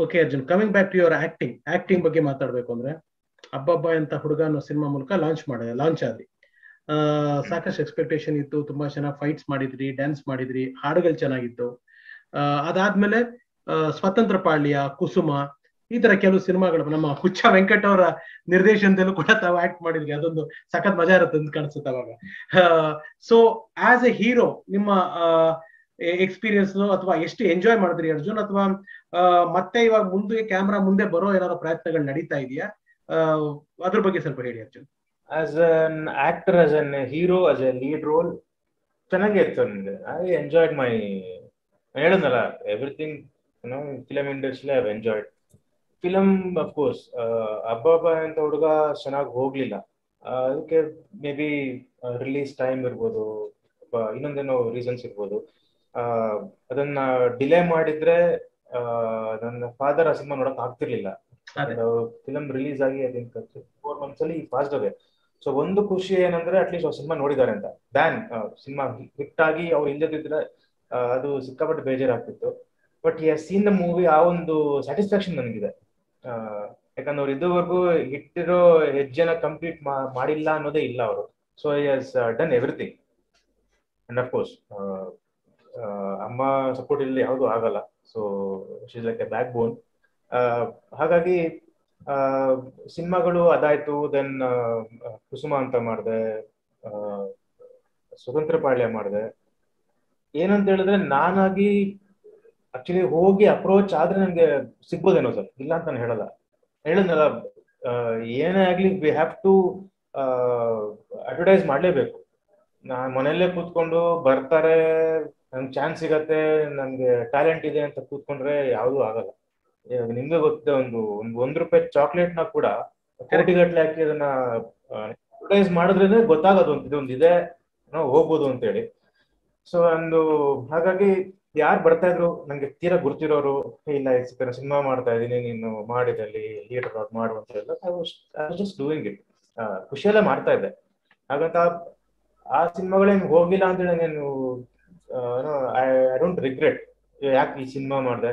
Okay Arjun coming back to your acting acting ಬಗ್ಗೆ ಮಾತಾಡ್ಬೇಕು ಅಂದ್ರೆ ಅಬ್ಬಬ್ಬ ಅಂತ ಹುಡುಗ ಅನ್ನೋ ಸಿನಿಮಾ ಮೂಲಕ ಲಾಂಚ್ ಮಾಡಿದೆ ಲಾಂಚ್ ಆದ್ರಿ ಆ, ಸಾಕಷ್ಟು ಎಕ್ಸ್ಪೆಕ್ಟೇಷನ್ ಇತ್ತು ತುಂಬಾ ಚೆನ್ನಾಗಿ ಫೈಟ್ಸ್ ಮಾಡಿದ್ರಿ ಡ್ಯಾನ್ಸ್ ಮಾಡಿದ್ರಿ ಹಾಡುಗಳು ಚೆನ್ನಾಗಿತ್ತು ಆ, ಅದಾದ್ಮೇಲೆ ಆ, ಸ್ವತಂತ್ರ ಪಾಳ್ಯ ಕುಸುಮ ಈ ತರ ಕೆಲವು ಸಿನಿಮಾಗಳು ನಮ್ಮ ಹುಚ್ಚ ವೆಂಕಟ್ ಅವರ ನಿರ್ದೇಶನದಲ್ಲೂ ಕೂಡ ತಾವು ಆಕ್ಟ್ ಮಾಡಿದ್ರಿ ಅದೊಂದು ಸಖತ್ ಮಜಾ ಇರುತ್ತೆ ಅಂತ ಕಾಣಿಸುತ್ತೆ ಅವಾಗ ಸೊ ಆಸ್ ಎ ಹೀರೋ ನಿಮ್ಮ ಎಕ್ಸ್ಪೀರಿಯನ್ಸ್ ಅಥವಾ ಎಷ್ಟು ಎಂಜಾಯ್ ಮಾಡಿದ್ರಿ ಅರ್ಜುನ್ ಅಥವಾ ಆ, ಮತ್ತೆ ಇವಾಗ ಮುಂದೆ ಕ್ಯಾಮ್ರಾ ಮುಂದೆ ಬರೋ ಏನಾದ್ರು ಪ್ರಯತ್ನಗಳು ನಡೀತಾ ಇದೆಯಾ ಆ, ಅದ್ರ ಬಗ್ಗೆ ಸ್ವಲ್ಪ ಹೇಳಿ Arjun as an actor as an hero as a lead role ಚೆನ್ನಾಗೇ ಇತ್ತು ನನಗೆ ಐ ಎಂಜಾಯ್ಡ್ ಮೈ ಹೇಳಿದ್ನಲ್ಲ everything no film industry I enjoyed film of course ಹಬ್ಬ ಹಬ್ಬ ಅಂತ ಹುಡುಗ ಚೆನ್ನಾಗಿ ಹೋಗ್ಲಿಲ್ಲ ಆ, ಅದಕ್ಕೆ ಮೇ ಬಿ ರಿಲೀಸ್ ಟೈಮ್ ಇರ್ಬೋದು ಅಥವಾ ಇನ್ನೊಂದೇನೋ ರೀಸನ್ಸ್ ಇರ್ಬೋದು ಆ, ಅದನ್ನ ಡಿಲೇ ಮಾಡಿದ್ರೆ ಆ, ನನ್ನ ಫಾದರ್ ಆ ಸಿನಿಮಾ ನೋಡಕ್ ಆಗ್ತಿರ್ಲಿಲ್ಲ ಅದೇ. ಫಿಲಮ್ ರಿಲೀಸ್ ಆಗಿ ಐ ಥಿಂಕ್ ಫೋರ್ ಮಂತ್ಸ್ ಅಲ್ಲಿ ಫಾಸ್ಟ್ ಅದೇ ಸೊ ಒಂದು ಖುಷಿ ಏನಂದ್ರೆ ಅಟ್ಲೀಸ್ಟ್ ಅವ್ರು ಸಿನಿಮಾ ನೋಡಿದ್ದಾರೆ ಅಂತ ಬ್ಯಾನ್ ಸಿನಿಮಾ ಹಿಟ್ ಆಗಿ ಅವ್ರು ಇಲ್ಲದಿದ್ರೆ ಆ, ಅದು ಸಿಕ್ಕಾಪಟ್ಟೆ ಬೇಜಾರಾಗ್ತಿತ್ತು ಬಟ್ ಈ ಸೀನ್ ದ ಮೂವಿ ಆ ಒಂದು ಸ್ಯಾಟಿಸ್ಫ್ಯಾಕ್ಷನ್ ನನಗಿದೆ ಆ, ಯಾಕಂದ್ರೆ ಅವ್ರು ಇದುವರೆಗೂ ಇಟ್ಟಿರೋ ಹೆಜ್ಜೆನ ಕಂಪ್ಲೀಟ್ ಮಾಡಿಲ್ಲ ಅನ್ನೋದೇ ಇಲ್ಲ ಅವರು so I has done everything and of course ಅಮ್ಮ ಸಪೋರ್ಟ್ ಇಲ್ಲಿ ಯಾವುದು ಆಗಲ್ಲ so she's like a backbone ಹಾಗಾಗಿ ಸಿನಿಮಾಗಳು ಅದಾಯ್ತು ದೆನ್ ಕುಸುಮ ಅಂತ ಮಾಡಿದೆ ಸ್ವತಂತ್ರ ಪಾಳ್ಯ ಮಾಡಿದೆ ಏನಂತ ಹೇಳಿದ್ರೆ ನಾನಾಗಿ ಆಕ್ಚುಲಿ ಹೋಗಿ ಅಪ್ರೋಚ್ ಆದ್ರೆ ನನಗೆ ಸಿಗ್ಬೋದೇನೋ ಸರ್ ಇಲ್ಲ ಅಂತ ನಾನು ಹೇಳಲ್ಲ ಹೇಳಿದ್ನಲ್ಲ ಆ, ಏನೇ ಆಗ್ಲಿ ವಿ ಹ್ಯಾವ್ ಟು ಅಡ್ವರ್ಟೈಸ್ ಮಾಡಲೇಬೇಕು ನಾ ಮನೆಯಲ್ಲೇ ಕೂತ್ಕೊಂಡು ಬರ್ತಾರೆ ನನ್ಗೆ ಚಾನ್ಸ್ ಸಿಗತ್ತೆ ನನ್ಗೆ ಟ್ಯಾಲೆಂಟ್ ಇದೆ ಅಂತ ಕೂತ್ಕೊಂಡ್ರೆ ಯಾವುದು ಆಗಲ್ಲ ಇವಾಗ ನಿಮ್ಗೆ ಗೊತ್ತಿದೆ ಒಂದು ಒಂದು ಒಂದ್ ರೂಪಾಯಿ ಚಾಕ್ಲೇಟ್ ನ ಕೂಡ ಕೋಟಿಗಟ್ಲೆ ಹಾಕಿ ಅದನ್ನ ಅಡ್ವರ್ಟೈಸ್ ಮಾಡಿದ್ರೆ ಗೊತ್ತಾಗೋದು ಅಂತ ಇದೊಂದು ಇದೆ ನಾವು ಹೋಗ್ಬೋದು ಅಂತೇಳಿ ಸೊ ಒಂದು ಹಾಗಾಗಿ ಯಾರು ಬರ್ತಾ ಇದ್ರು ನಂಗೆ ತೀರಾ ಗುರ್ತಿರೋರು "ಹೇ, ಇಲ್ಲ ಸಿನಿಮಾ ಮಾಡ್ತಾ ಇದೀನಿ ನೀನು ಮಾಡಿದಲ್ಲಿ ಲೀಡರ್ ಔಟ್ ಮಾಡು ಅಂತ ಹೇಳಿದ್ರೆ ಐ ಜಸ್ಟ್ ಡೂಯಿಂಗ್ ಇಟ್ ಖುಷಿಯಲ್ಲೇ ಮಾಡ್ತಾ ಇದ್ದೆ ಹಾಗಂತ ಆ ಸಿನಿಮಾಗಳೇನು ಹೋಗಿಲ್ಲ ಅಂತ ಹೇಳಿ ನಾನು ಐ ಡೋಂಟ್ ರಿಗ್ರೆಟ್ ಯಾಕೆ ಈ ಸಿನಿಮಾ ಮಾಡಿದೆ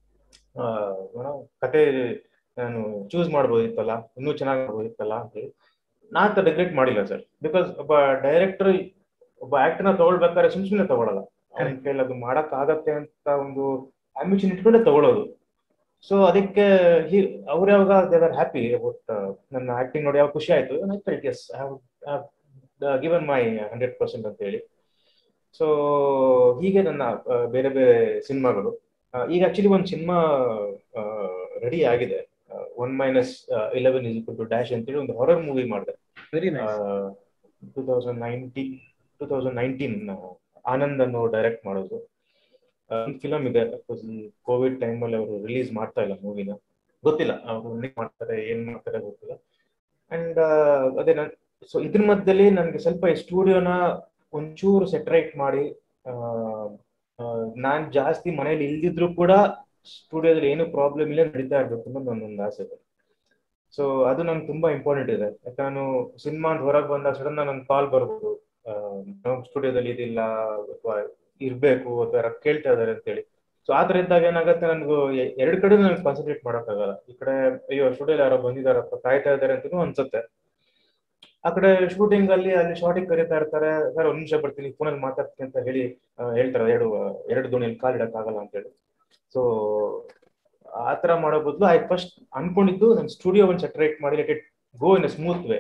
ಕತೆ ನಾನು ಚೂಸ್ ಮಾಡ್ಬೋದಿತ್ತಲ್ಲ ಇನ್ನೂ ಚೆನ್ನಾಗಿ ಮಾಡ್ಬೋದಿತ್ತಲ್ಲ ಅಂತೇಳಿ ನಾನು ರಿಗ್ರೆಟ್ ಮಾಡಿಲ್ಲ ಸರ್ ಬಿಕಾಸ್ ಒಬ್ಬ ಡೈರೆಕ್ಟರ್ ಒಬ್ಬ ಆಕ್ಟರ್ನ ತಗೊಳ್ಬೇಕಾದ್ರೆ ಸುಮ್ ಸುಮ್ಮನೆ ತಗೊಳಲ್ಲ ಅವನ ಕೈಲಿ ಅದು ಮಾಡಕ್ ಆಗತ್ತೆ ಅಂತ ಒಂದು ಆಂಬಿಷನ್ ಇಟ್ಕೊಂಡೆ ತಗೊಳ್ಳೋದು ಸೊ ಅದಕ್ಕೆ ಅವ್ರು ಯಾವಾಗ ದೇ ಆರ್ ಹ್ಯಾಪಿ ಅಬೌಟ್ ನನ್ನ ಆಕ್ಟಿಂಗ್ ನೋಡಿ ಯಾವಾಗ ಖುಷಿ ಆಯ್ತು I felt as given my hundred percent ಅಂತ ಹೇಳಿ ಸೊ ಹೀಗೆ ನನ್ನ ಆ, ಬೇರೆ ಬೇರೆ ಸಿನಿಮಾಗಳು ಆ, ಈಗ ಆಕ್ಚುಲಿ ಒಂದು ಸಿನಿಮಾ ರೆಡಿ ಆಗಿದೆ one minus eleven is to dash ಅಂತೇಳಿ ಒಂದು ಹಾರರ್ ಮೂವಿ ಮಾಡಿದೆ very nice two thousand nineteen two thousand nineteen Anand ಅನ್ನೋ ಡೈರೆಕ್ಟ್ ಮಾಡೋದು ಫಿಲಮ್ ಇದೆ ಕೋವಿಡ್ ಟೈಮಲ್ಲಿ ಅವರು ರಿಲೀಸ್ ಮಾಡ್ತಾ ಇಲ್ಲ ಮೂವಿನ ಗೊತ್ತಿಲ್ಲ ಅವರು ಮಾಡ್ತಾರೆ ಏನ್ ಮಾಡ್ತಾರೆ ಗೊತ್ತಿಲ್ಲ ಅಂಡ್ ಅದೇ ನನ್ ಸೊ ಇದ್ರ ಮಧ್ಯದಲ್ಲಿ ನನಗೆ ಸ್ವಲ್ಪ ಈ ಸ್ಟುಡಿಯೋನ ಒಂಚೂರು ಸೆಟ್ರೈಟ್ ಮಾಡಿ ಆ, ಆ, ನಾನ್ ಜಾಸ್ತಿ ಮನೇಲಿ ಇಲ್ದಿದ್ರು ಕೂಡ ಸ್ಟುಡಿಯೋದಲ್ಲಿ ಏನು ಪ್ರಾಬ್ಲಮ್ ಇಲ್ಲ ನಡೀತಾ ಇರ್ಬೇಕು ಅನ್ನೋದು ನನ್ನೊಂದು ಆಸೆ ಇದೆ ಸೊ ಅದು ನಂಗೆ ತುಂಬಾ ಇಂಪಾರ್ಟೆಂಟ್ ಇದೆ ಯಾಕೆ ನಾನು ಸಿನಿಮಾ ಅಂತ ಹೊರಗೆ ಬಂದಾಗ ಸಡನ್ ನನ್ ಕಾಲ್ ಬರ್ಬೋದು ಸ್ಟುಡಿಯೋದಲ್ಲಿ ಇದಿಲ್ಲ ಅಥವಾ ಇರ್ಬೇಕು ಅಥವಾ ಯಾರೋ ಕೇಳ್ತಾ ಇದಾರೆ ಅಂತೇಳಿ ಸೊ ಆ ತರ ಇದ್ದಾಗ ಏನಾಗುತ್ತೆ ನನ್ಗೂ ಎ- ಎರಡ್ ಕಡೆ ನನಗೆ ಕಾನ್ಸಂಟ್ರೇಟ್ ಮಾಡಕ್ಕಾಗಲ್ಲ ಈ ಕಡೆ ಅಯ್ಯೋ ಸ್ಟುಡಿಯೋ ಯಾರೋ ಬಂದಿದಾರಪ್ಪ ಕಾಯ್ತಾ ಇದಾರೆ ಅಂತನೂ ಅನ್ಸುತ್ತೆ ಆ ಕಡೆ ಶೂಟಿಂಗ್ ಅಲ್ಲಿ ಅಲ್ಲಿ ಶಾರ್ಟಿಂಗ್ ಕರೀತಾ ಇರ್ತಾರೆ ಸರ್ ಒಂದ್ ನಿಮಿಷ ಬರ್ತೀನಿ ಫೋನಲ್ಲಿ ಮಾತಾಡ್ತೀನಿ ಅಂತ ಹೇಳಿ ಆ, ಹೇಳ್ತಾರೆ ಎರಡು ಎರಡು ದೋಣಿಯಲ್ಲಿ ಕಾಲ್ ಇಡಕ್ ಆಗಲ್ಲ ಅಂತ ಹೇಳಿ ಸೊ ಆ ತರ ಮಾಡೋ ಬದಲು ಐ ಫಸ್ಟ್ ಅನ್ಕೊಂಡಿದ್ದು ನನ್ನ ಸ್ಟುಡಿಯೋ ಒಂದು ಸೆಟ್ರೇಟ್ ಮಾಡಿ let it go in a smooth way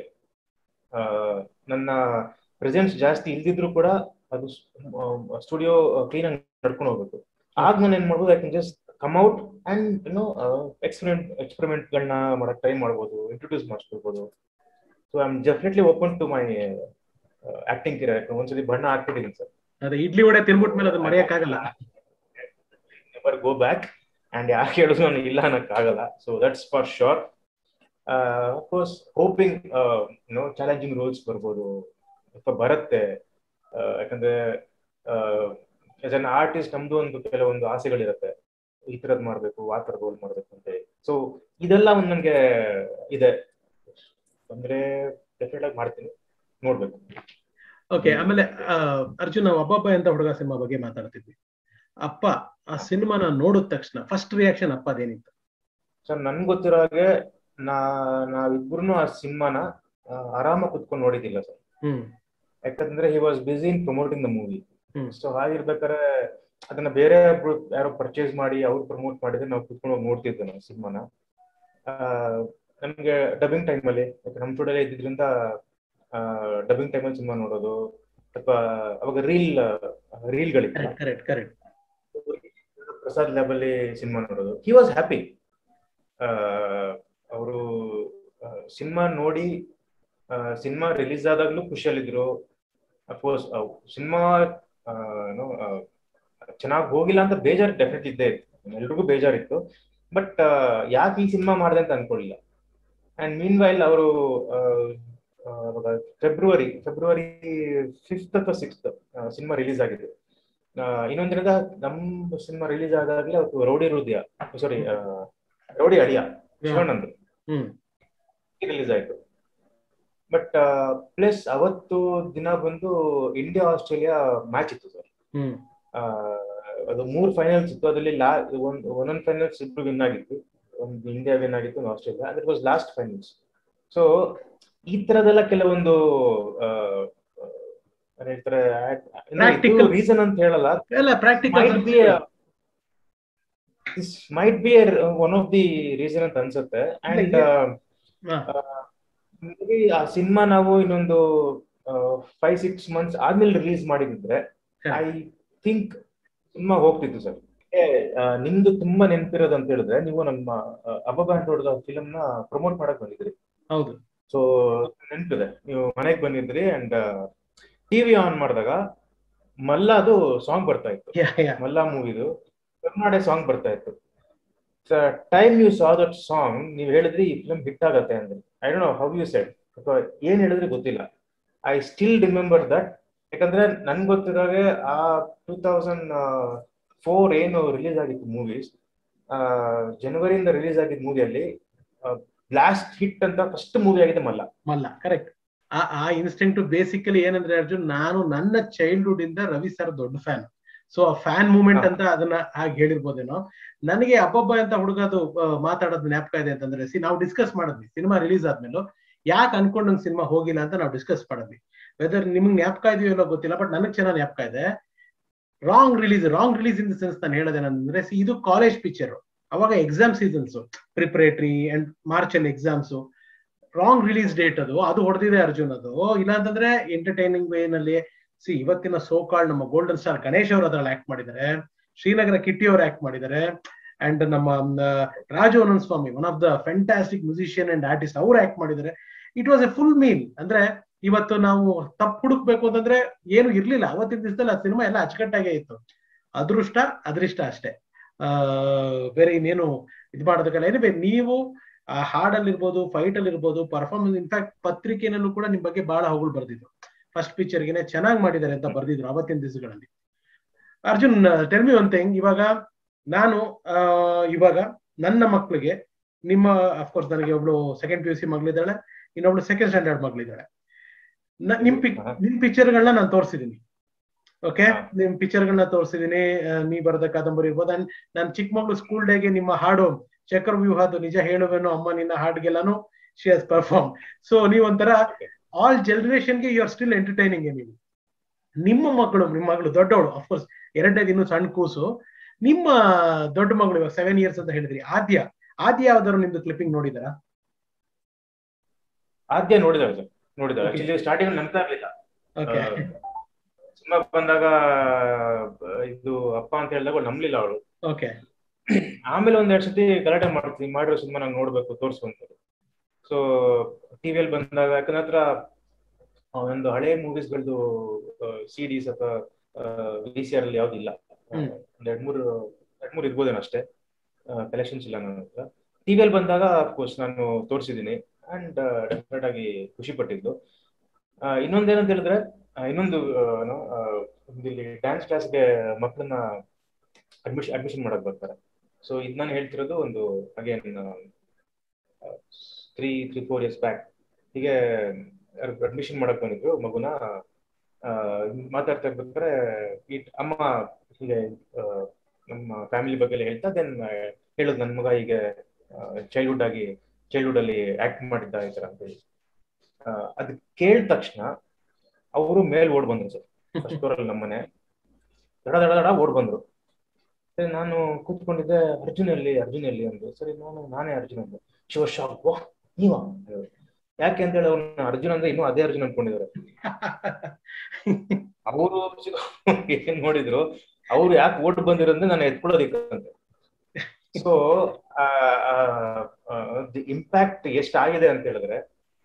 ನನ್ನ ಪ್ರೆಸೆನ್ಸ್ ಜಾಸ್ತಿ ಇಲ್ದಿದ್ರು ಕೂಡ ಅದು ಸ್ಟುಡಿಯೋ ಕ್ಲೀನ್ ಆಗಿ ನಡ್ಕೊಂಡು ಹೋಗ್ಬೇಕು ಆಗ ನಾನು ಏನ್ ಮಾಡ್ಬೋದು I can just come out and you know experiment experiment ಗಳನ್ನ ಮಾಡಕ್ ಟ್ರೈ ಮಾಡ್ಬೋದು ಇಂಟ್ರೊಡ್ಯೂಸ್ ಮಾಡಿಸ್ಕೊಳ್ಬೋದು so I am definitely open to my acting career ಒಂದ್ಸತಿ ಬಣ್ಣ ಹಾಕ್ಬಿಟ್ಟಿದ್ದೀನಿ ಸರ್ ಅದೇ ಇಡ್ಲಿ ವಡೆ ತಿನ್ಬಿಟ್ಮೇಲೆ ಅದು ಮರೆಯಕ್ಕಾಗಲ್ಲ ನೆವರ್ ಗೋ ಬ್ಯಾಕ್ ಅಂಡ್ ಯಾಕೆ ಹೇಳಿದ್ರು ನನಗೆ ಇಲ್ಲ ಅನ್ನಕ್ಕಾಗಲ್ಲ so that's for sure of course hoping no challenging roles ಬರ್ಬೋದು ಅಥವಾ ಬರುತ್ತೆ ಆ, ಯಾಕಂದ್ರೆ ಆಸ್ ಅನ್ ಆರ್ಟಿಸ್ಟ್ ನಮ್ದು ಒಂದು ಕೆಲವೊಂದು ಆಸೆಗಳಿರುತ್ತೆ ಈ ತರದ್ ಮಾಡ್ಬೇಕು ಆ ತರ ರೋಲ್ ಮಾಡ್ಬೇಕು ಅಂತ ಹೇಳಿ ಸೊ ಇದೆಲ್ಲ ಒಂದು ನನಗೆ ಇದೆ ಅಂದ್ರೆ ಡೆಫಿನೆಟ್ ಆಗಿ ಮಾಡ್ತೀನಿ ನೋಡ್ಬೇಕು ಓಕೆ ಆಮೇಲೆ ಆ, ಅರ್ಜುನ್ ನಾವು ಅಬ್ಬಬ್ಬ ಅಂತ ಹುಡುಗ ಸಿನಿಮಾ ಬಗ್ಗೆ ಮಾತಾಡ್ತಿದ್ವಿ ಅಪ್ಪ ಆ ಸಿನಿಮಾನ ನೋಡಿದ ತಕ್ಷಣ ಫಸ್ಟ್ ರಿಯಾಕ್ಷನ್ ಅಪ್ಪ ಅದೇನಿತ್ತು ಸೊ ನನ್ ಗೊತ್ತಿರೋ ಹಾಗೆ ನಾ ನಾವಿಬ್ರು ಆ ಸಿನಿಮಾನ ಆರಾಮಾಗಿ ಕುತ್ಕೊಂಡು ನೋಡಿದಿಲ್ಲ ಸರ್ ಹ್ಮ್ ಯಾಕಂದ್ರೆ he was busy in promoting the movie hmm. So ಹಾಗಿರ್ಬೇಕಾದ್ರೆ ಅದನ್ನ ಬೇರೆ ಒಬ್ರು ಯಾರೋ ಪರ್ಚೇಸ್ ಮಾಡಿ ಅವ್ರು ಪ್ರಮೋಟ್ ಮಾಡಿದ್ರೆ ನಾವು ಕುತ್ಕೊಂಡು ಹೋಗಿ ನೋಡ್ತಿದ್ವಿ ನಾವು ಸಿನಿಮಾನ ನಮ್ಗೆ ಡಬ್ಬಿಂಗ್ ಟೈಮ್ ಅಲ್ಲಿ ನಮ್ ಸ್ಟುಡಿಯೋ ಇದ್ದಿದ್ರಿಂದ ಡಬ್ಬಿಂಗ್ ಟೈಮ್ ಅಲ್ಲಿ ಸಿನಿಮಾ ನೋಡೋದು ಅಥವಾ ಅವಾಗ ರೀಲ್ ರೀಲ್ಗಳಿತ್ತು correct correct correct Prasad lab ಅಲ್ಲಿ ಸಿನಿಮಾ ನೋಡೋದು ಹಿ ವಾಸ್ ಹ್ಯಾಪಿ ಅವರು ಸಿನಿಮಾ ನೋಡಿ ಸಿನಿಮಾ ರಿಲೀಸ್ ಆದಾಗ್ಲೂ ಖುಷಿಯಲ್ಲಿದ್ರು ಅಫ್ಕೋರ್ಸ್ ಸಿನಿಮಾ ಏನೋ ಚೆನ್ನಾಗಿ ಹೋಗಿಲ್ಲ ಅಂತ ಬೇಜಾರು ಡೆಫಿನೆಟ್ ಇದ್ದೇ ಇತ್ತು ಎಲ್ರಿಗೂ ಬೇಜಾರಿತ್ತು ಬಟ್ ಯಾಕೆ ಈ ಸಿನಿಮಾ ಮಾಡಿದೆ ಅಂತ ಅನ್ಕೊಳ್ಳಿಲ್ಲ ಅಂಡ್ ಮೀನ್ ವೈಲ್ ಅವರು ಫೆಬ್ರವರಿ ಫೆಬ್ರವರಿ ಫಿಫ್ತ್ ಅಥವಾ ಸಿಕ್ಸ್ತ್ ಸಿನಿಮಾ ರಿಲೀಸ್ ಆಗಿದೆ ಇನ್ನೊಂದ್ ದಿನದ ನಮ್ಮ ಸಿನಿಮಾ ರಿಲೀಸ್ ಆದಾಗ್ಲೇ ಅವತ್ತು ರೌಡಿ ಹೃದಯ ಸಾರಿ ರೌಡಿ ಅಡಿಯ ಶಿವಣ್ಣಂದು ಹ್ಮ್ ರಿಲೀಸ್ ಆಯ್ತು ಬಟ್ ಪ್ಲಸ್ ಅವತ್ತು ದಿನ ಬಂದು ಇಂಡಿಯಾ ಆಸ್ಟ್ರೇಲಿಯಾ ಮ್ಯಾಚ್ ಇತ್ತು ಸರ್ ಹ್ಮ್ ಅದು ಮೂರ್ ಫೈನಲ್ಸ್ ಇತ್ತು ಅದರಲ್ಲಿ ಲಾ ಒಂದ್ ಒಂದೊಂದ್ ಫೈನಲ್ಸ್ ಇಬ್ರು ವಿನ್ ಆಗಿತ್ತು ಒಂದು ಇಂಡಿಯಾ ವಿನ್ ಆಗಿತ್ತು ಒಂದು Australia that was last finals so ಈ ತರದೆಲ್ಲ ಕೆಲವೊಂದು ಹೇಳ್ತಾರೆ Practical. ರೀಸನ್ ಅಂತ ಹೇಳಲ್ಲ ಎಲ್ಲ practical might be a- this might be a, one of the reason ಅಂತ ಅನ್ಸುತ್ತೆ ಅಂಡ್ ಇಲ್ಲ, ಹಾ. ಆ ಸಿನಿಮಾ ನಾವು ಇನ್ನೊಂದು ಫೈವ್ ಸಿಕ್ಸ್ ಮಂತ್ಸ್ ಆದ್ಮೇಲೆ ರಿಲೀಸ್ ಮಾಡಿದ್ರೆ Correct. ಐ ಥಿಂಕ್ ಸಿನಿಮಾ ಹೋಗ್ತಿತ್ತು ಸರ್ ನಿಮ್ದು ತುಂಬಾ ನೆನಪಿರೋದು ಅಂತ ಹೇಳಿದ್ರೆ ನೀವು ನಮ್ಮ ಅಬ್ಬಬ್ಬ ಅಂತ ಹೊಡೆದ ಫಿಲಮ್ ನ ಪ್ರಮೋಟ್ ಮಾಡಕ್ ಬಂದಿದ್ರಿ ಹೌದು ಸೊ ನೆನಪಿದೆ ನೀವು ಮನೆಗೆ ಬಂದಿದ್ರಿ ಅಂಡ್ ಟಿವಿ ಆನ್ ಮಾಡಿದಾಗ ಮಲ್ಲದು ಸಾಂಗ್ ಬರ್ತಾ ಇತ್ತು ಯಾ ಯಾ ಮಲ್ಲ ಮೂವಿದು ಕರ್ನಾಟಕ ಸಾಂಗ್ ಬರ್ತಾ ಇತ್ತು time you saw that song ನೀವು ಹೇಳಿದ್ರಿ ಈ ಫಿಲ್ಮ್ ಹಿಟ್ ಆಗತ್ತೆ ಅಂದ್ರೆ I don't know how you said ಅಥವಾ ಏನ್ ಹೇಳಿದ್ರೆ ಗೊತ್ತಿಲ್ಲ ಐ ಸ್ಟಿಲ್ ರಿಮೆಂಬರ್ ದಟ್ ಯಾಕಂದ್ರೆ ನನ್ ಗೊತ್ತಿರೋಗೆ ಆ ಟೂ ತೌಸಂಡ್ ಫೋರ್ ಏನು ರಿಲೀಸ್ ಆಗಿತ್ತು ಮೂವೀಸ್ ಜನವರಿಯಿಂದ ರಿಲೀಸ್ ಆಗಿದ್ದ ಮೂವಿಯಲ್ಲಿ ಬ್ಲಾಸ್ಟ್ ಹಿಟ್ ಅಂತ ಫಸ್ಟ್ ಮೂವಿ ಆಗಿದೆ ಮಲ್ಲ ಮಲ್ಲ ಕರೆಕ್ಟ್ ಆ ಆ ಇನ್ಸ್ಟೆಂಟ್ ಬೇಸಿಕಲಿ ಏನಂದ್ರೆ ಅರ್ಜುನ್ ನಾನು ನನ್ನ ಚೈಲ್ಡ್ಹುಡ್ ಇಂದ ರವಿ ಸರ್ ದೊಡ್ಡ ಫ್ಯಾನ್ ಸೊ ಆ ಫ್ಯಾನ್ ಮೂಮೆಂಟ್ ಹಾ. ಅಂತ ಅದನ್ನ ಹಾಗೆ ಹೇಳಿರ್ಬೋದೇನೋ ನನಗೆ ಅಬ್ಬಬ್ಬ ಅಂತ ಹುಡುಗದು ಮಾತಾಡೋದು ಜ್ಞಾಪಕ ಇದೆ ಅಂತಂದ್ರೆ ಸಿ ನಾವು ಡಿಸ್ಕಸ್ ಮಾಡಿದ್ವಿ ಸಿನಿಮಾ ರಿಲೀಸ್ ಆದ್ಮೇಲೆ ಯಾಕೆ ಅನ್ಕೊಂಡು ನಂಗೆ ಸಿನಿಮಾ ಹೋಗಿಲ್ಲ ಅಂತ ನಾವು ಡಿಸ್ಕಸ್ ಮಾಡಿದ್ವಿ ವೆದರ್ ನಿಮ್ಗೆ ಜ್ಞಾಪಕ ಇದೆಯೋ ಇಲ್ಲೋ ಗೊತ್ತಿಲ್ಲ ಬಟ್ ನನಗೆ ಚೆನ್ನಾಗಿ ಜ್ಞಾಪಕ ಇದೆ wrong release wrong release in the sense ನಾನು ಹೇಳೋದೇನಂದ್ರೆ see, ಇದು ಕಾಲೇಜ್ ಪಿಕ್ಚರ್ ಅವಾಗ exam seasons preparatory and March ಅಲ್ಲಿ ಎಕ್ಸಾಮ್ಸ್ ರಾಂಗ್ ರಿಲೀಸ್ ಡೇಟ್ ಅದು ಅದು ಹೊಡೆದಿದೆ ಅರ್ಜುನ್ ಅದು ಇಲ್ಲ ಅಂತಂದ್ರೆ ಎಂಟರ್ಟೈನಿಂಗ್ ವೇ ನಲ್ಲಿ ಸಿ ಇವತ್ತಿನ ಸೋ ಕಾಲ್ಡ್ ನಮ್ಮ ಗೋಲ್ಡನ್ ಸ್ಟಾರ್ ಗಣೇಶ್ ಅವರು ಅದ್ರಲ್ಲಿ ಆಕ್ಟ್ ಮಾಡಿದ್ದಾರೆ ಶ್ರೀನಗರ ಕಿಟ್ಟಿ ಅವರು ಆಕ್ಟ್ ಮಾಡಿದ್ದಾರೆ ಅಂಡ್ ನಮ್ಮ um, Raju Ananth Swamy one of the fantastic musician and artist ಅವ್ರು ಆಕ್ಟ್ ಮಾಡಿದ್ದಾರೆ it was a full meal ಅಂದ್ರೆ ಇವತ್ತು ನಾವು ತಪ್ಪು ಹುಡುಕ್ಬೇಕು ಅಂತಂದ್ರೆ ಏನು ಇರ್ಲಿಲ್ಲ ಅವತ್ತಿನ ದಿವಸದಲ್ಲಿ ಆ ಸಿನಿಮಾ ಎಲ್ಲ ಅಚ್ಚುಕಟ್ಟಾಗೇ ಇತ್ತು ಅದೃಷ್ಟ ಅದೃಷ್ಟ ಅಷ್ಟೇ ಆ ಬೇರೆ ಇನ್ನೇನು ಇದು ಮಾಡೋದಕ್ಕೆಲ್ಲ ಏನಿವೆ ನೀವು ಆ ಹಾಡಲ್ಲಿರ್ಬೋದು ಫೈಟ್ ಅಲ್ಲಿ ಇರ್ಬೋದು ಪರ್ಫಾರ್ಮೆನ್ಸ್ ಇನ್ಫ್ಯಾಕ್ಟ್ ಪತ್ರಿಕೆನಲ್ಲೂ ಕೂಡ ನಿಮ್ ಬಗ್ಗೆ ಬಹಳ ಹೊಗಳು ಬರ್ದಿದ್ರು ಫಸ್ಟ್ ಪಿಕ್ಚರ್ಗೆನೆ ಚೆನ್ನಾಗಿ ಮಾಡಿದ್ದಾರೆ ಅಂತ ಬರ್ದಿದ್ರು ಅವತ್ತಿನ ದಿವಸಗಳಲ್ಲಿ ಅರ್ಜುನ್ ಟೆಲ್ಮಿ ಒನ್ ಥಿಂಗ್ ಇವಾಗ ನಾನು ಆ, ಇವಾಗ ನನ್ನ ಮಕ್ಕಳಿಗೆ ನಿಮ್ಮ ಅಫ್ಕೋರ್ಸ್ ನನಗೆ ಒಬ್ಳು ಸೆಕೆಂಡ್ ಪಿ ಯು ಸಿ ಮಗಳಿದ್ದಾಳೆ ಇನ್ನೊಬ್ಳು ಸೆಕೆಂಡ್ ಸ್ಟ್ಯಾಂಡರ್ಡ್ ಮಗಳಿದ್ದಾಳೆ ನ- ನಿಮ್ ಪಿಕ್ ಹಾ. ನಿಮ್ ಪಿಕ್ಚರ್ಗಳನ್ನ ನಾನು ತೋರಿಸಿದೀನಿ ಓಕೆ ಹಾ. ನಿಮ್ ಪಿಕ್ಚರ್ಗಳನ್ನ ತೋರಿಸಿದೀನಿ ನೀ ಬರೆದ ಕಾದಂಬರಿ ಇರ್ಬೋದು ಅಂಡ್ ನಾನು ಚಿಕ್ಕ ಮಗಳು ಸ್ಕೂಲ್ ಡೇಗೆ ನಿಮ್ಮ ಹಾಡು ಚಕ್ರವ್ಯೂಹದ್ದು ನಿಜ ಹೇಳುವೆನು ಅಮ್ಮ ನಿನ್ನ ಹಾಡ್ಗೆಲ್ಲಾನು ಶಿ ಹಸ್ ಪರ್ಫಾರ್ಮ್ ಸೊ ನೀವೊಂಥರ ಆಲ್ ಜನರೇಷನ್ಗೆ ಯು ಆರ್ ಸ್ಟಿಲ್ ಎಂಟರ್ಟೈನಿಂಗ್ ನೀವು ನಿಮ್ಮ ಮಗಳು ನಿಮ್ಮ ಮಗಳು ದೊಡ್ಡವಳು ಅಫ್ಕೋರ್ಸ್ ಎರಡನೇದು ಇನ್ನೂ ಸಣ್ಣ ಕೂಸು ನಿಮ್ಮ ದೊಡ್ಡ ಮಗಳು ಇವಾಗ ಸೆವೆನ್ ಇಯರ್ಸ್ ಅಂತ ಹೇಳಿದ್ರಿ ಆದ್ಯ ಆದ್ಯ ಯಾವ್ದಾದ್ರು ನಿಮ್ದು ಕ್ಲಿಪ್ಪಿಂಗ್ ನೋಡಿದಾರಾ ಆದ್ಯ ನೋಡಿದಾಳೆ ಸರ್ ನೋಡಿದಾಳೆ Okay. ಆಕ್ಚುಲಿ ಸ್ಟಾರ್ಟಿಂಗ್ ನೆನಪೇ ಆಗ್ಲಿಲ್ಲ ಓಕೆ ಸಿನಿಮಾ ಬಂದಾಗ ಆ, ಇದು ಅಪ್ಪ ಅಂತ ಹೇಳಿದಾಗ ಅವಳು ನಂಬ್ಲಿಲ್ಲ ಅವಳು ಓಕೆ ಆಮೇಲೆ ಒಂದ್ ಎರಡ್ ಸತಿ ಗಲಾಟೆ ಮಾಡ್ತೀನಿ ಮಾಡಿರೋ ಸಿನಿಮಾ ನಂಗೆ ನೋಡ್ಬೇಕು ತೋರ್ಸು ಅಂತ ಸೊ ಟಿವಿಯಲ್ಲಿ ಬಂದಾಗ ಯಾಕಂದ್ರೆ ಹತ್ರ ಒಂದು ಹಳೆ ಮೂವೀಸ್ಗಳದ್ದು ಸಿಡೀಸ್ ಅಥವಾ ವಿ ಸಿ ಆರ್ ಅಲ್ಲಿ ಯಾವ್ದಿಲ್ಲ ಹ್ಮ್. ಒಂದ್ ಎರಡ್ ಮೂರು ಎರಡ್ ಮೂರು ಇರ್ಬೋದೇನೋ ಅಷ್ಟೇ ಕಲೆಕ್ಷನ್ಸ್ ಇಲ್ಲ ನನ್ನ ಹತ್ರ ಟಿವಿಯಲ್ಲಿ ಬಂದಾಗ ಅಫ್ಕೋರ್ಸ್ ನಾನು ತೋರಿಸಿದ್ದೀನಿ ಅಂಡ್ ಡೆಫಿನೆಟ್ ಆಗಿ ಖುಷಿ ಪಟ್ಟಿದ್ದು ಆ, ಇನ್ನೊಂದೇನಂತ ಹೇಳಿದ್ರೆ ಆ, ಇನ್ನೊಂದು ಆ, ಏನು, ಆ, ಒಂದು ಇಲ್ಲಿ ಡ್ಯಾನ್ಸ್ ಕ್ಲಾಸ್ಗೆ ಮಕ್ಕಳನ್ನ ಅಡ್ಮಿಷನ್ ಅಡ್ಮಿಷನ್ ಮಾಡಕ್ ಬರ್ತಾರೆ ಸೊ ಇದು ನಾನು ಹೇಳ್ತಿರೋದು ಒಂದು again three three four years back ಹೀಗೆ ಅಡ್ಮಿಷನ್ ಮಾಡಕ್ ಬಂದಿದ್ರು ಮಗುನ ಆ, ಮಾತಾಡ್ತಾ ಇರ್ಬೇಕಾದ್ರೆ ಈ ಅಮ್ಮ ಹೀಗೆ ಆ, ನಮ್ಮ ಫ್ಯಾಮಿಲಿ ಬಗ್ಗೆ ಎಲ್ಲ ಹೇಳ್ತಾ ದೆನ್ ಹೇಳೋದು ನನ್ನ ಮಗ ಹೀಗೆ ಚೈಲ್ಡ್ಹುಡ್ ಆಗಿ ಚೈಲ್ಡ್ಹುಡ್ ಅಲ್ಲಿ ಆಕ್ಟ್ ಮಾಡಿದ್ದ ಈ ತರ ಅಂತ ಹೇಳಿ ಅದ್ ಕೇಳಿದ ತಕ್ಷಣ ಅವರು ಮೇಲ್ ಓಡ್ ಬಂದ್ರು ಸರ್ ಫಸ್ಟ್ ಫ್ಲೋರ್ ಅಲ್ಲಿ ನಮ್ಮನೆ ದಡ ದಡ ದಡ ಓಡ್ ಬಂದ್ರು ಸರಿ ನಾನು ಕೂತ್ಕೊಂಡಿದ್ದೆ ಅರ್ಜುನ್ ಎಲ್ಲಿ ಅರ್ಜುನ್ ಎಲ್ಲಿ ಅಂದ್ರು ಸರಿ ನಾನು ನಾನೇ ಅರ್ಜುನ್ ಅಂದೆ ಶಿವ ಶಾಕ್ ವಾ ನೀವ ಯಾಕೆ ಅಂತ ಹೇಳಿ ಅವ್ನ ಅರ್ಜುನ್ ಅಂದ್ರೆ ಇನ್ನೂ ಅದೇ ಅರ್ಜುನ್ ಅನ್ಕೊಂಡಿದ್ದಾರೆ ಅವರು ಏನ್ ನೋಡಿದ್ರು ಅವ್ರು ಯಾಕೆ ಓಟ್ ಬಂದಿರೋದ್ರೆ ನಾನು ಎತ್ಕೊಳ್ಳೋದಿಕ್ಕಂತೆ ಸೊ ಇಂಪ್ಯಾಕ್ಟ್ ಎಷ್ಟಾಗಿದೆ ಅಂತ ಹೇಳಿದ್ರೆ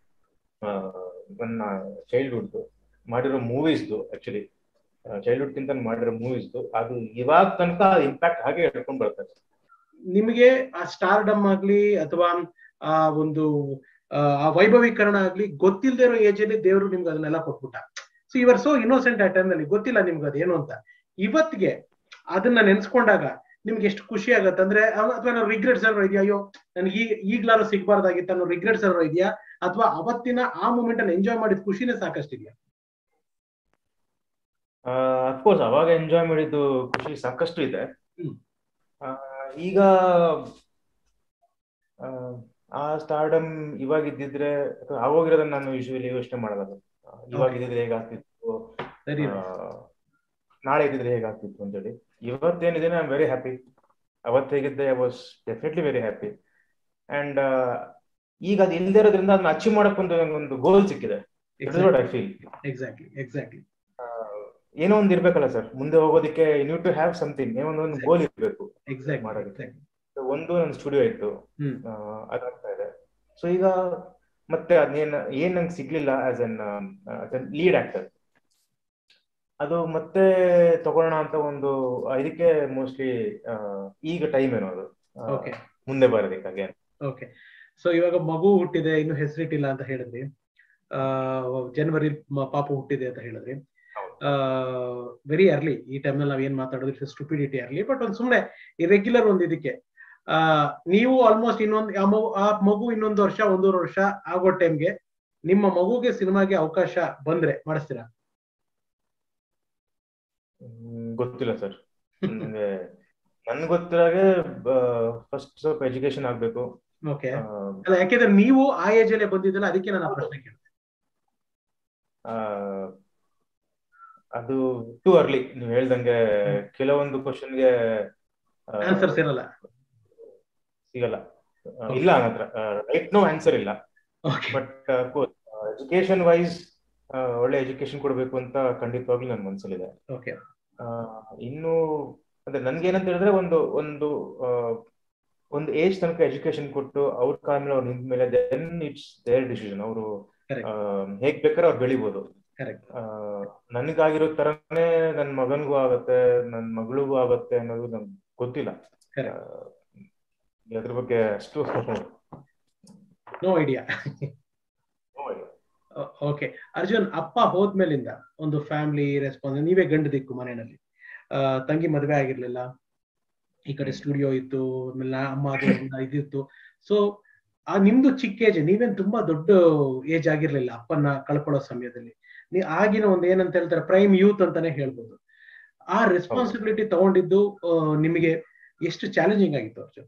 ನನ್ನ ಚೈಲ್ಡ್ಹುಡ್ ಮಾಡಿರೋ ಮೂವೀಸ್ದು ಆಕ್ಚುಲಿ ಚೈಲ್ಡ್ಹುಡ್ ಕಿಂತ ಮಾಡಿರೋ ಮೂವೀಸ್ದು ಅದು ಇವಾಗ ತನಕ ಇಂಪ್ಯಾಕ್ಟ್ ಹಾಗೆ ಹೇಳ್ಕೊಂಡ್ ಬರ್ತಾರೆ ನಿಮಗೆ ಆ ಸ್ಟಾರ್ಡಮ್ ಆಗ್ಲಿ ಅಥವಾ ಆ ಒಂದು ಆ ವೈಭವೀಕರಣ ಆಗ್ಲಿ ಗೊತ್ತಿಲ್ಲದೆ ಇರೋ ಏಜ್ ಅಲ್ಲಿ ದೇವರು ನಿಮ್ಗೆ ಅದನ್ನೆಲ್ಲ ಕೊಟ್ಬಿಟ್ಟ ಸೊ ಇವರ್ ಸೋ ಇನ್ನೋಸೆಂಟ್ ಆ ಟೈಮ್ ನಲ್ಲಿ ಗೊತ್ತಿಲ್ಲ ನಿಮ್ಗೆ ಅದೇನು ಅಂತ ಇವತ್ತಿಗೆ ಅದನ್ನ ನೆನ್ಸ್ಕೊಂಡಾಗ ನಿಮ್ಗೆ ಎಷ್ಟು ಖುಷಿ ಆಗತ್ತೆ ಅಂದ್ರೆ ಅಥವಾ ನಾವು ರಿಗ್ರೆಟ್ಸ್ ಅನ್ನೋ ಇದೆಯಾ ಅಯ್ಯೋ ನನ್ಗೆ ಈ ಈಗ್ಲಾರು ಸಿಗ್ಬಾರ್ದಾಗಿತ್ತು ಅನ್ನೋ ರಿಗ್ರೆಟ್ಸ್ ಅನ್ನೋ ಇದೆಯಾ ಅಥವಾ ಅವತ್ತಿನ ಆ ಮೂಮೆಂಟ್ ಅನ್ನು ಎಂಜಾಯ್ ಮಾಡಿದ ಖುಷಿನೇ ಸಾಕಷ್ಟಿದೆಯಾ ಅಫ್ಕೋರ್ಸ್ ಅವಾಗ ಎಂಜಾಯ್ ಮಾಡಿದ್ದು ಖುಷಿ ಸಾಕಷ್ಟು ಇದೆ ಈಗ ಆ ಸ್ಟಾರ್ಡಮ್ ಇವಾಗ ಇದ್ದಿದ್ರೆ ಆಗೋಗಿರೋದನ್ನ ನಾನು ಯೂಶುವಲಿ ಯೋಚನೆ ಮಾಡಲ್ಲ ಇವಾಗ ಇದ್ದಿದ್ರೆ ಹೇಗಾಗ್ತಿತ್ತು ನಾಳೆ ಇದ್ದಿದ್ರೆ ಹೇಗಾಗ್ತಿತ್ತು ಅಂತೇಳಿ ಇವತ್ತೇನಿದೆ ಐ ವೆರಿ ಹ್ಯಾಪಿ ಅವತ್ತು ಹೇಗಿದ್ದೆ I was definitely very happy and ಈಗ ಅದು ಇಲ್ದೇ ಇರೋದ್ರಿಂದ ಅದನ್ನ ಅಚೀವ್ ಮಾಡಕ್ ಒಂದು ಒಂದು ಗೋಲ್ ಸಿಕ್ಕಿದೆ ಐ ಫೀಲ್ ಎಕ್ಸಾಕ್ಟ್ಲಿ ಎಕ್ಸಾಕ್ಟ್ಲಿ ಏನೋ ಒಂದು ಇರ್ಬೇಕಲ್ಲ ಸರ್ ಮುಂದೆ ಹೋಗೋದಕ್ಕೆ ಯು ಟು ಹ್ಯಾವ್ ಸಮಥಿಂಗ್ ಏನೋ ಒಂದು ಗೋಲ್ ಇರಬೇಕು ಮಾಡೋದಕ್ಕೆ ಒಂದು ನನ್ನ ಸ್ಟುಡಿಯೋ ಇತ್ತು ಅದಾಗ್ತಾ ಇದೆ ಸೊ ಈಗ ಮತ್ತೆ ಅದೇನ್ ಏನ್ ನಂಗೆ ಸಿಗ್ಲಿಲ್ಲ ಆಸ್ ಅನ್ ಲೀಡ್ ಆಕ್ಟರ್ ಅದು ಮತ್ತೆ ತಗೊಳ್ಳೋಣ ಅಂತ ಒಂದು ಇದಕ್ಕೆ ಮೋಸ್ಟ್ಲಿ ಈಗ ಟೈಮ್ ಏನೋ ಅದು ಮುಂದೆ ಬರೋದಕ್ಕಾಗೆ ಓಕೆ ಸೊ ಇವಾಗ ಮಗು ಹುಟ್ಟಿದೆ ಇನ್ನು ಹೆಸರಿಟ್ಟಿಲ್ಲ ಅಂತ ಹೇಳಿದ್ರಿ ಜನವರಿ ಪಾಪು ಹುಟ್ಟಿದೆ ಅಂತ ಹೇಳಿದ್ರಿ ವೆರಿ ಅರ್ಲಿ ಈ ಟೈಮ್ ನಲ್ಲಿ ನಾವ್ ಏನ್ ಮಾತಾಡೋದು ಸ್ಟುಪಿಡಿಟಿ ಅರ್ಲಿ ಬಟ್ ಒಂದ್ ಸುಮ್ನೆ ಇರೆಗ್ಯುಲರ್ ಒಂದ್ ಇದಕ್ಕೆ ಆ ನೀವು ಆಲ್ಮೋಸ್ಟ್ ಇನ್ನೊಂದು ಆ ಮಗು ಇನ್ನೊಂದು ವರ್ಷ ಒಂದೂವರೆ ವರ್ಷ ಆಗೋ ಟೈಮ್ಗೆ ನಿಮ್ಮ ಮಗುಗೆ ಸಿನಿಮಾಗೆ ಅವಕಾಶ ಬಂದ್ರೆ ಮಾಡಿಸ್ತೀರಾ ಗೊತ್ತಿಲ್ಲ ಸರ್ ನನಗೆ ನನ್ ಗೊತ್ತಿರಾಗೆ ಫಸ್ಟ್ ಸ್ವಲ್ಪ ಎಜುಕೇಶನ್ ಆಗ್ಬೇಕು ಓಕೆ ಅಲ್ಲ ಯಾಕೆಂದ್ರೆ ನೀವು ಆ ಏಜ್ ಅಲ್ಲೇ ಬಂದಿದ್ದಲ್ಲ ಅದಕ್ಕೆ ನಾನು ಪ್ರಶ್ನೆ ಕೇಳಿದೆ ಅದು ಟೂ ಅರ್ಲಿ ನೀವು ಹೇಳ್ದಂಗೆ ಕೆಲವೊಂದು ಕ್ವಶನ್ಗೆ ಆನ್ಸರ್ಸ್ ಇರಲ್ಲ ಸಿಗಲ್ಲ ಇಲ್ಲ ನನ್ನ ಹತ್ರ ರೈಟ್ ನೋ ಆನ್ಸರ್ ಇಲ್ಲ ಬಟ್ ಎಜುಕೇಶನ್ ವೈಸ್ ಒಳ್ಳೆ ಎಜುಕೇಶನ್ ಕೊಡಬೇಕು ಅಂತ ಖಂಡಿತವಾಗ್ಲೂ ನನ್ನ ಮನಸ್ಸಲ್ಲಿದೆ ಓಕೆ ಇನ್ನು ಅದೇ ನನ್ಗೆ ಏನಂತ ಹೇಳಿದ್ರೆ ಒಂದು ಒಂದು ಒಂದು ಏಜ್ ತನಕ ಎಜುಕೇಶನ್ ಕೊಟ್ಟು ಅವ್ರ ಕಾಲ ಮೇಲೆ ಅವ್ರು ನಿಂತ ಮೇಲೆ ದೆನ್ ಇಟ್ಸ್ ದೇರ್ ಡಿಸಿಷನ್ ಅವರು ಹೇಗ್ ಬೇಕಾದ್ರೆ ಅವ್ರು ಬೆಳಿಬಹುದು ನನಗಾಗಿರೋ ತರನೇ ನನ್ ಮಗನ್ಗೂ ಆಗತ್ತೆ ನನ್ ಮಗಳಿಗೂ ಆಗತ್ತೆ ಅನ್ನೋದು ನಂಗೆ ಗೊತ್ತಿಲ್ಲ ಅದ್ರ ಬಗ್ಗೆ ಅಷ್ಟು ನೋ ಐಡಿಯಾ ಓಕೆ ಅರ್ಜುನ್ ಅಪ್ಪ ಹೋದ್ಮೇಲಿಂದ ಒಂದು ಫ್ಯಾಮಿಲಿ ರೆಸ್ಪಾನ್ಸ್ ನೀವೇ ಗಂಡು ದಿಕ್ಕು ಮನೆಯಲ್ಲಿ ತಂಗಿ ಮದುವೆ ಆಗಿರ್ಲಿಲ್ಲ ಈ ಕಡೆ ಸ್ಟುಡಿಯೋ ಇತ್ತು ಆಮೇಲೆ ಅಮ್ಮ ಇದಿತ್ತು ಸೊ ಆ ನಿಮ್ದು ಚಿಕ್ಕ ಏಜ್ ನೀವೇನ್ ತುಂಬಾ ದೊಡ್ಡ ಏಜ್ ಆಗಿರ್ಲಿಲ್ಲ ಅಪ್ಪನ್ನ ಕಳ್ಕೊಳ್ಳೋ ಸಮಯದಲ್ಲಿ ನೀ ಆಗಿನ ಒಂದ್ ಏನಂತ ಹೇಳ್ತಾರೆ ಪ್ರೈಮ್ ಯೂತ್ ಅಂತಾನೆ ಹೇಳ್ಬೋದು ಆ ರೆಸ್ಪಾನ್ಸಿಬಿಲಿಟಿ ತಗೊಂಡಿದ್ದು ನಿಮಗೆ ಎಷ್ಟು ಚಾಲೆಂಜಿಂಗ್ ಆಗಿತ್ತು ಅರ್ಜುನ್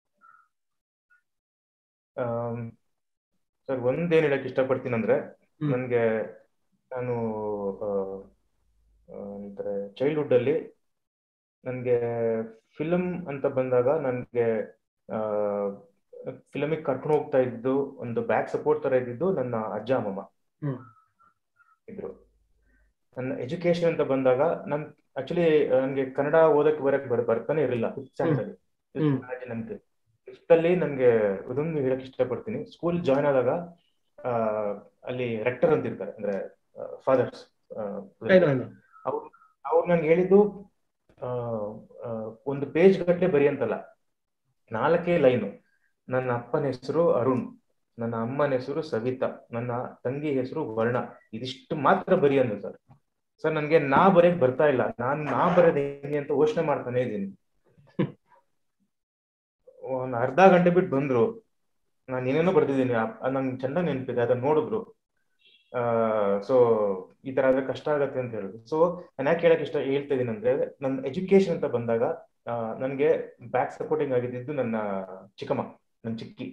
ಸರ್ ಒಂದೇನ್ ಹೇಳಕ್ ಇಷ್ಟಪಡ್ತೀನಿ ಅಂದ್ರೆ ನನ್ಗೆ ನಾನು ಅಂತಾರೆ ಚೈಲ್ಡ್ಹುಡ್ ಅಲ್ಲಿ ನನ್ಗೆ ಫಿಲಮ್ ಅಂತ ಬಂದಾಗ ನನ್ಗೆ ಫಿಲಮಿಗೆ ಕರ್ಕೊಂಡು ಹೋಗ್ತಾ ಇದ್ದು ಒಂದು ಬ್ಯಾಕ್ ಸಪೋರ್ಟ್ ತರ ಇದ್ದಿದ್ದು ನನ್ನ ಅಜ್ಜ ಅಮ್ಮಮ್ಮ ಇದ್ರು ನನ್ನ ಎಜುಕೇಶನ್ ಅಂತ ಬಂದಾಗ ನನ್ ಆಕ್ಚುಲಿ ನನ್ಗೆ ಕನ್ನಡ ಓದಕ್ಕೆ ಬರಕ್ ಬರ್ ಬರ್ತಾನೆ ಇರಲಿಲ್ಲ ಫಿಫ್ತ್ ನನ್ಗೆ ಫಿಫ್ತ್ ಅಲ್ಲಿ ನನ್ಗೆ ಇದೊಂದು ಹೇಳಕ್ ಇಷ್ಟಪಡ್ತೀನಿ ಸ್ಕೂಲ್ ಜಾಯ್ನ್ ಆದಾಗ ಅಲ್ಲಿ ರೆಕ್ಟರ್ ಅಂತ ಇರ್ತಾರೆ ಅಂದ್ರೆ ಫಾದರ್ಸ್ ಅವ್ರು ಅವ್ರು ನನ್ಗೆ ಹೇಳಿದ್ದು ಒಂದು ಪೇಜ್ ಗಟ್ಟಲೆ ಬರಿ ಅಂತಲ್ಲ ನಾಲ್ಕೇ ಲೈನು ನನ್ನ ಅಪ್ಪನ ಹೆಸರು ಅರುಣ್ ನನ್ನ ಅಮ್ಮನ ಹೆಸರು ಸವಿತಾ ನನ್ನ ತಂಗಿ ಹೆಸರು ವರ್ಣ ಇದಿಷ್ಟು ಮಾತ್ರ ಬರಿ ಅಂದ ಸರ್ ಸರ್ ನನ್ಗೆ ನಾ ಬರೆಯಕ್ ಬರ್ತಾ ಇಲ್ಲ ನಾನ್ ನಾ ಬರೋದ್ ಹೆಂಗೆ ಅಂತ ಯೋಚನೆ ಮಾಡ್ತಾನೆ ಇದ್ದೀನಿ ಒಂದ್ ಅರ್ಧ ಗಂಟೆ ಬಿಟ್ಟು ಬಂದ್ರು ನಾನು ಏನೇನೋ ಬರ್ತಿದ್ದೀನಿ ನಂಗೆ ಚೆನ್ನಾಗಿ ನೆನಪಿದೆ ಅದನ್ನ ನೋಡಿದ್ರು ಸೊ ಈ ತರ ಆದ್ರೆ ಕಷ್ಟ ಆಗತ್ತೆ ಅಂತ ಹೇಳಿದ್ರು ಸೊ ನಾನು ಯಾಕೆ ಹೇಳಕ್ ಇಷ್ಟ ಹೇಳ್ತಾ ಇದೀನಿ ಅಂದ್ರೆ ನನ್ನ ಎಜುಕೇಶನ್ ಅಂತ ಬಂದಾಗ ನನ್ಗೆ ಬ್ಯಾಕ್ ಸಪೋರ್ಟಿಂಗ್ ಆಗಿದ್ದು ನನ್ನ ಚಿಕ್ಕಮ್ಮ ನನ್ನ ಚಿಕ್ಕಿ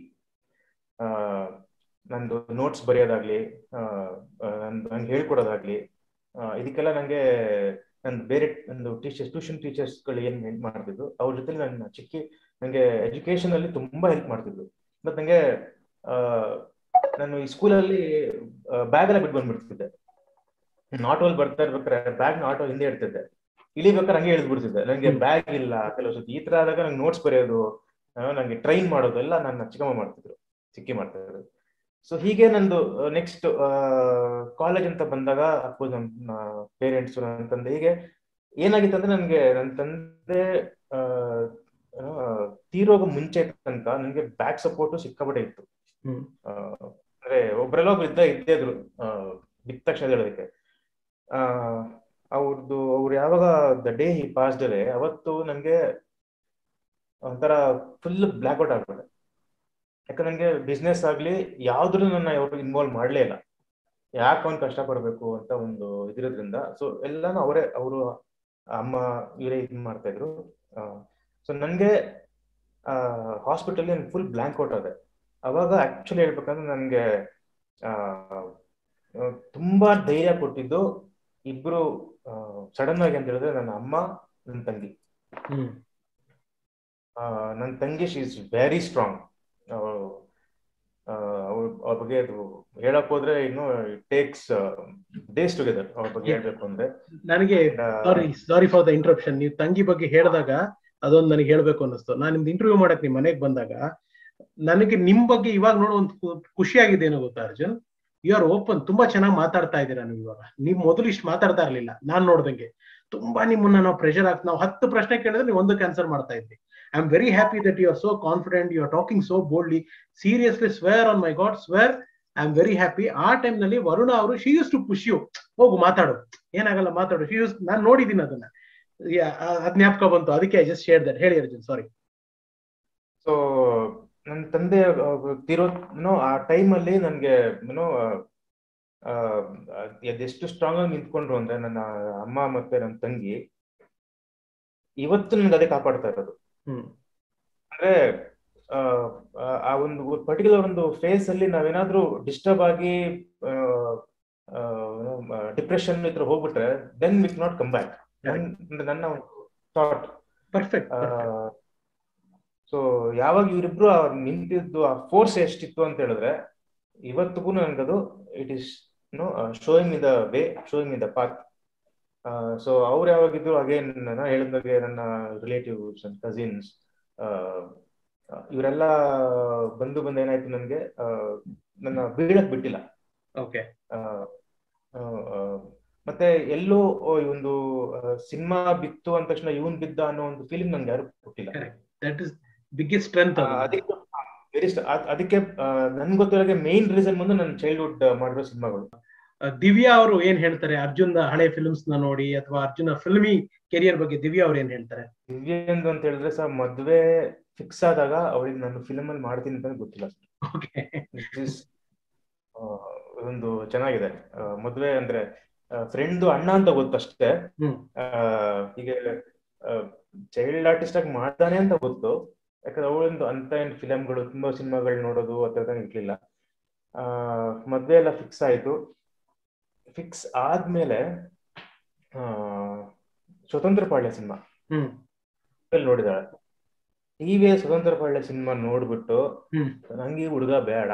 ನಂದು ನೋಟ್ಸ್ ಬರೆಯೋದಾಗ್ಲಿ ನಂಗೆ ಹೇಳ್ಕೊಡೋದಾಗ್ಲಿ ಇದಕ್ಕೆಲ್ಲ ನಂಗೆ ನಂದು ಬೇರೆ ಒಂದು ಟೀಚರ್ಸ್ ಟ್ಯೂಷನ್ ಟೀಚರ್ಸ್ಗಳು ಏನ್ ಹೆಲ್ಪ್ ಮಾಡ್ತಿದ್ರು ಅವ್ರ ಜೊತೆ ನನ್ನ ಚಿಕ್ಕಿ ನಂಗೆ ಎಜುಕೇಶನ್ ಅಲ್ಲಿ ತುಂಬಾ ಹೆಲ್ಪ್ ಮಾಡ್ತಿದ್ರು ಮತ್ತೆ ನಂಗೆ ನಾನು ಈ ಸ್ಕೂಲಲ್ಲಿ ಬ್ಯಾಗ್ ಎಲ್ಲ ಬಿಟ್ಟು ಬಂದ್ಬಿಡ್ತಿದ್ದೆ ಆಟೋಲ್ಲಿ ಬರ್ತಾ ಇರ್ಬೇಕಾದ್ರೆ ಬ್ಯಾಗ್ ಆಟೋ ಹಿಂದೆ ಇಡ್ತಿದ್ದೆ ಇಳಿಬೇಕಾದ್ರೆ ಹಂಗೆ ಇಳಿದ್ಬಿಡ್ತಿದ್ದೆ ನಂಗೆ ಬ್ಯಾಗ್ ಇಲ್ಲ ಕೆಲವು ಸತಿ ಈ ತರ ಆದಾಗ ನಂಗೆ ನೋಟ್ಸ್ ಬರೆಯೋದು ನಂಗೆ ಟ್ರೈನ್ ಮಾಡೋದು ಎಲ್ಲ ನನ್ನ ಚಿಕ್ಕಮ್ಮ ಮಾಡ್ತಿದ್ರು ಚಿಕ್ಕಿ ಮಾಡ್ತಿದ್ರು ಸೊ ಹೀಗೆ ನಂದು ನೆಕ್ಸ್ಟ್ ಕಾಲೇಜ್ ಅಂತ ಬಂದಾಗ ಅಫ್ಕೋರ್ಸ್ ನಮ್ಮ ಪೇರೆಂಟ್ಸ್ ನನ್ನ ತಂದೆ ಹೀಗೆ ಏನಾಗಿತ್ತು ಅಂದ್ರೆ ನನ್ಗೆ ನನ್ನ ತಂದೆ ತೀರೋಗ ಮುಂಚೆ ತನಕ ನನಗೆ ಬ್ಯಾಕ್ ಸಪೋರ್ಟ್ ಸಿಕ್ಕಾಪಟ್ಟೆ ಇತ್ತು ಅಂದ್ರೆ ಒಬ್ರೆಲ್ಲ ಒಬ್ರು ಇದ್ದ ಇದ್ದೇ ಇದ್ರು ಬಿದ್ದ ತಕ್ಷಣ ಹೇಳೋದಕ್ಕೆ ಆ ಅವ್ರದ್ದು ಅವ್ರು ಯಾವಾಗ the day he pass day ಅವತ್ತು ನನ್ಗೆ ಒಂಥರ ಫುಲ್ ಬ್ಲ್ಯಾಕ್ ಔಟ್ ಆಗ್ಬಿಟ್ಟೆ ಯಾಕಂದ್ರೆ ನನಗೆ ಬಿಸ್ನೆಸ್ ಆಗ್ಲಿ ಯಾವ್ದ್ರೂ ನನ್ನ ಅವರು ಇನ್ವಾಲ್ವ್ ಮಾಡ್ಲೇ ಇಲ್ಲ ಯಾಕೆ ಅವ್ನು ಕಷ್ಟ ಪಡ್ಬೇಕು ಅಂತ ಒಂದು ಇದಿರೋದ್ರಿಂದ ಸೊ ಎಲ್ಲಾನು ಅವರೇ ಅವರು ಅಮ್ಮ ಇವರೇ ಇದ್ ಮಾಡ್ತಾ ಇದ್ರು ಸೊ ನನ್ಗೆ ಹಾಸ್ಪಿಟಲ್ ಫುಲ್ ಬ್ಲ್ಯಾಂಕ್ ಔಟ್ ಆದೆ ಅವಾಗ ಆಕ್ಚುಲಿ ಹೇಳ್ಬೇಕಂದ್ರೆ ನನ್ಗೆ ಆ ತುಂಬಾ ಧೈರ್ಯ ಕೊಟ್ಟಿದ್ದು ಇಬ್ರು ಸಡನ್ ಆಗಿ ಅಂತ ಹೇಳಿದ್ರೆ ನನ್ನ ಅಮ್ಮ ನನ್ನ ತಂಗಿ ನನ್ನ ತಂಗಿ ಶಿ ಇಸ್ ವೆರಿ ಸ್ಟ್ರಾಂಗ್ ಅವ್ರ ಬಗ್ಗೆ ಅದು ಹೇಳಕ್ ಹೋದ್ರೆ ಇನ್ನು ಟೇಕ್ಸ್ ಡೇಸ್ ಟುಗೆದರ್ ಅವ್ರ ಬಗ್ಗೆ ಹೇಳ್ಬೇಕು ಅಂದ್ರೆ ನನಗೆ sorry sorry for the interruption ನೀವು ತಂಗಿ ಬಗ್ಗೆ ಹೇಳಿದಾಗ ಅದೊಂದು ನನಗೆ ಹೇಳ್ಬೇಕು ಅನ್ನಿಸ್ತು ನಾನು ನಿಮ್ದು ಇಂಟರ್ವ್ಯೂ ಮಾಡಕ್ ನಿಮ್ ಮನೆಗೆ ಬಂದಾಗ ನನಗೆ ನಿಮ್ ಬಗ್ಗೆ ಇವಾಗ ನೋಡೋ ಒಂದು ಖುಷಿ ಆಗಿದೆ ಏನೋ ಗೊತ್ತಾ ಅರ್ಜುನ್ ಯು ಆರ್ ಓಪನ್ ತುಂಬಾ ಚೆನ್ನಾಗಿ ಮಾತಾಡ್ತಾ ಇದ್ದೀರಾ ನೀವು ಇವಾಗ ನೀವು ಮೊದಲು ಇಷ್ಟು ಮಾತಾಡ್ತಾ ಇರ್ಲಿಲ್ಲ ನಾನ್ ನೋಡ್ದಂಗೆ ತುಂಬಾ ನಿಮ್ಮನ್ನ ನಾವು ಪ್ರೆಷರ್ ಹಾಕಿ ನಾವು ಹತ್ತು ಪ್ರಶ್ನೆ ಕೇಳಿದ್ರೆ ನೀವು ಒಂದಕ್ಕೆ ಆನ್ಸರ್ ಮಾಡ್ತಾ ಇದ್ರಿ I am very happy that you are so confident you are talking so boldly seriously swear on my god swear I am very happy ಆ ಟೈಮ್ ನಲ್ಲಿ ವರುಣ ಅವರು she use to push you ಹೋಗು ಮಾತಾಡು ಏನಾಗಲ್ಲ ಮಾತಾಡು she use ನಾನು ನೋಡಿದ್ದೀನಿ ಅದನ್ನ ಅದ್ ಜ್ಞಾಪಕ ಬಂತು ಅದಕ್ಕೆ ಐ ಜಸ್ಟ್ ಶೇರ್ ದಟ್ ಹೇಳಿ ಅರ್ಜುನ್ ಸಾರಿ ಸೊ ನನ್ನ ತಂದೆ ತಿರೋನೋ ಆ ಟೈಮ್ ಅಲ್ಲಿ ನನ್ಗೆ ಏನೋ ಅದೆಷ್ಟು ಸ್ಟ್ರಾಂಗ್ ಆಗಿ ನಿಂತ್ಕೊಂಡ್ರು ಅಂದ್ರೆ ನನ್ನ ಅಮ್ಮ ಮತ್ತೆ ನನ್ನ ತಂಗಿ ಇವತ್ತು ನನ್ಗೆ ಅದೇ ಕಾಪಾಡ್ತಾ ಇರೋದು ಅಂದ್ರೆ ಆ ಒಂದು ಪರ್ಟಿಕ್ಯುಲರ್ ಒಂದು ಫೇಸ್ ಅಲ್ಲಿ ನಾವೇನಾದ್ರೂ ಡಿಸ್ಟರ್ಬ್ ಆಗಿ ಡಿಪ್ರೆಷನ್ ಇದ್ರೆ ಹೋಗ್ಬಿಟ್ರೆ then we'll not come back ನನ್ನ ಒಂದು ಥಾಟ್ ಪರ್ಫೆಕ್ಟ್ ಸೊ ಯಾವಾಗ ಇವರಿಬ್ರು ನಿಂತಿದ್ದು ಆ ಫೋರ್ಸ್ ಎಷ್ಟಿತ್ತು ಅಂತ ಹೇಳಿದ್ರೆ ಇವತ್ತಿಗೂ ನನ್ಗದು it is no showing in the way showing in the path so ಅವ್ರು ಯಾವಾಗಿದ್ರು ಅಗೇನ್ ನಾನು ಹೇಳಿದಾಗೆ ನನ್ನ ರಿಲೇಟಿವ್ಸ್ ಅಂಡ್ ಕಸಿನ್ಸ್ ಇವರೆಲ್ಲ ಬಂದು ಬಂದು ಏನಾಯ್ತು ನನ್ಗೆ ನನ್ನ ಬೀಳಕ್ ಬಿಟ್ಟಿಲ್ಲ ಓಕೆ ಮತ್ತೆ ಎಲ್ಲೋ ಒಂದು ಸಿನಿಮಾ ಬಿತ್ತು ಅಂದ ತಕ್ಷಣ ಇವನ್ ಬಿದ್ದ ಅನ್ನೋ ಒಂದು ಫೀಲಿಂಗ್ ನನ್ಗೆ ಯಾರು ಕೊಟ್ಟಿಲ್ಲ ದಟ್ ಇಸ್ ಬಿಗ್ಗೆಸ್ಟ್ ಸ್ಟ್ರೆಂತ್ ಅದಕ್ಕೆ ವೆರಿ ಅದಕ್ಕೆ ನನ್ ಗೊತ್ತಿರೋಗೆ ಮೇನ್ ರೀಸನ್ ಬಂದು ನನ್ನ ಚೈಲ್ಡ್ಹುಡ್ ಮಾಡಿರೋ ಸಿನಿಮಾಗಳು ದಿವ್ಯಾ ಅವರು ಏನ್ ಹೇಳ್ತಾರೆ ಅರ್ಜುನ್ ಹಳೆ ಫಿಲ್ಮ್ಸ್ ನ ನೋಡಿ ಅಥವಾ ಅರ್ಜುನ ಫಿಲ್ಮಿ ಕೆರಿಯರ್ ಬಗ್ಗೆ ದಿವ್ಯಾ ಅವ್ರು ಏನ್ ಹೇಳ್ತಾರೆ ದಿವ್ಯಾಂದ್ ಅಂತ ಹೇಳಿದ್ರೆ ಸರ್ ಮದ್ವೆ ಫಿಕ್ಸ್ ಆದಾಗ ಅವ್ರಿಗೆ ನಾನು ಫಿಲ್ಮ್ ಅಲ್ಲಿ ಮಾಡ್ತೀನಿ ಅಂತ ಗೊತ್ತಿಲ್ಲ ಒಂದು ಚೆನ್ನಾಗಿದೆ ಮದ್ವೆ ಅಂದ್ರೆ ಫ್ರೆಂಡ್ ಅಣ್ಣ ಅಂತ ಗೊತ್ತಷ್ಟೇ ಹೀಗೆ ಚೈಲ್ಡ್ ಆರ್ಟಿಸ್ಟ್ ಆಗಿ ಮಾಡ್ತಾನೆ ಅಂತ ಗೊತ್ತು ಯಾಕಂದ್ರೆ ಅವಳೊಂದು ಅಂತ ಏನ್ ಫಿಲಮ್ಗಳು ತುಂಬಾ ಸಿನಿಮಾಗಳು ನೋಡೋದು ಅಥವಾ ಇರ್ಲಿಲ್ಲ ಆ ಮದ್ವೆ ಎಲ್ಲ ಫಿಕ್ಸ್ ಆಯ್ತು ಫಿಕ್ಸ್ ಆದ್ಮೇಲೆ ಆ ಸ್ವತಂತ್ರ ಪಾಳ್ಯ ಸಿನಿಮಾ ನೋಡಿದಾಳೆ ಟಿವಿಯ ಸ್ವತಂತ್ರ ಪಾಳ್ಯ ಸಿನಿಮಾ ನೋಡ್ಬಿಟ್ಟು ನಂಗೆ ಹುಡುಗ ಬೇಡ